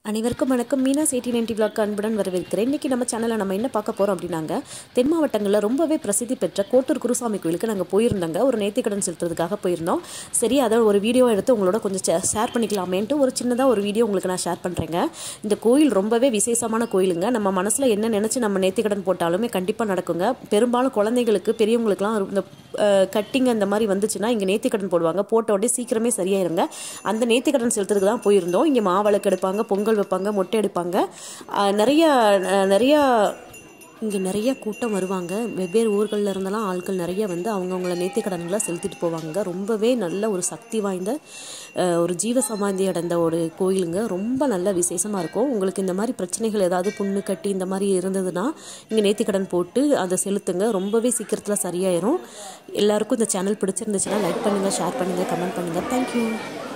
அனைவருக்கும் வணக்கம் Meena சேட்டி ninety vlog அன்புடன் வரவேற்கிறேன் இன்றைக்கி நம்ம சேனலில் நம்ம என்ன பார்க்க போகிறோம் அப்படின்னாங்க தென் மாவட்டங்களில் ரொம்பவே பிரசித்தி பெற்ற கோட்டூர் குருசாமி கோயிலுக்கு நாங்கள் போயிருந்தோங்க ஒரு நேர்த்திக்கடன் செலுத்துறதுக்காக போயிருந்தோம் சரி அதை ஒரு வீடியோ எடுத்து உங்களோட கொஞ்சம் ஷேர் பண்ணிக்கலாமேன்ட்டு ஒரு சின்னதாக ஒரு வீடியோ உங்களுக்கு நான் ஷேர் பண்ணுறேங்க இந்த கோயில் ரொம்பவே விசேஷமான கோயிலுங்க நம்ம மனசில் என்ன நினச்சி நம்ம நேர்த்திக்கடன் போட்டாலுமே கண்டிப்பாக நடக்குங்க பெரும்பாலும் குழந்தைங்களுக்கு பெரியவங்களுக்குலாம் இந்த கட்டிங் அந்த மாதிரி வந்துச்சுன்னா இங்கே நேர்த்திக்கடன் போடுவாங்க போட்ட உடனே சீக்கிரமே சரியாயிருங்க அந்த நேர்த்திக்கடன் செலுத்துறதுக்கு தான் போயிருந்தோம் இங்கே மாவிளக்கு எடுப்பாங்க பொங்கல் வைப்பாங்க மொட்டை எடுப்பாங்க அஹ் நிறைய அஹ் நிறைய இங்கே நிறைய கூட்டம் வருவாங்க வெவ்வேறு ஊர்களில் இருந்தெல்லாம் ஆட்கள் நிறைய வந்து அவங்கவுங்கள நேர்த்திக்கடன்களை செலுத்திட்டு போவாங்க ரொம்பவே நல்ல ஒரு சக்தி வாய்ந்த அஹ், ஒரு ஜீவ சமாதி அடைந்த ஒரு கோயிலுங்க ரொம்ப நல்ல விசேஷமாக இருக்கும் உங்களுக்கு இந்த மாதிரி பிரச்சனைகள் ஏதாவது புண்ணு கட்டி இந்த மாதிரி இருந்ததுன்னா இங்கே நேர்த்திக்கடன் போட்டு அதை செலுத்துங்க ரொம்பவே சீக்கிரத்தில் சரியாயிரும் எல்லாருக்கும் இந்த சேனல் பிடிச்சிருந்துச்சுன்னா லைக் பண்ணுங்கள் ஷேர் பண்ணுங்கள் கமெண்ட் பண்ணுங்கள் தேங்க்யூ